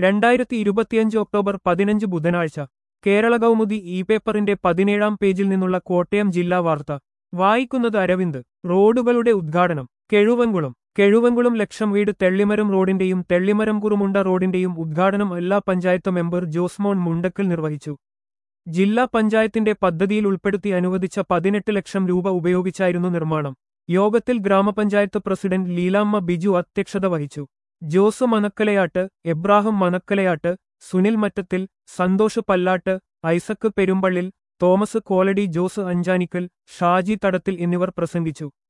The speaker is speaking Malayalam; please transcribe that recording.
രണ്ടായിരത്തി ഇരുപത്തിയഞ്ച് ഒക്ടോബർ പതിനഞ്ച് ബുധനാഴ്ച കേരള കൗമുദി ഇ പേപ്പറിന്റെ പതിനേഴാം പേജിൽ നിന്നുള്ള കോട്ടയം ജില്ലാ വാർത്ത വായിക്കുന്നത് അരവിന്ദ് റോഡുകളുടെ ഉദ്ഘാടനം കെഴുവൻകുളം കെഴുവൻകുളം ലക്ഷം വീട് തെള്ളിമരം റോഡിന്റെയും തെള്ളിമരം കുറുമുണ്ട റോഡിന്റെയും ഉദ്ഘാടനം എല്ലാ പഞ്ചായത്ത് മെമ്പർ ജോസ്മോൻ മുണ്ടക്കൽ നിർവഹിച്ചു ജില്ലാ പഞ്ചായത്തിന്റെ പദ്ധതിയിൽ ഉൾപ്പെടുത്തി അനുവദിച്ച പതിനെട്ട് ലക്ഷം രൂപ ഉപയോഗിച്ചായിരുന്നു നിർമ്മാണം യോഗത്തിൽ ഗ്രാമപഞ്ചായത്ത് പ്രസിഡന്റ് ലീലാമ്മ ബിജു അധ്യക്ഷത വഹിച്ചു ജോസ് മനക്കലയാട്ട് എബ്രാഹിം മനക്കലയാട്ട് സുനിൽ മറ്റത്തിൽ സന്തോഷ് പല്ലാട്ട് ഐസക്ക് പെരുമ്പള്ളിൽ തോമസ് കോലടി ജോസ് അഞ്ചാനിക്കൽ ഷാജി തടത്തിൽ എന്നിവർ പ്രസംഗിച്ചു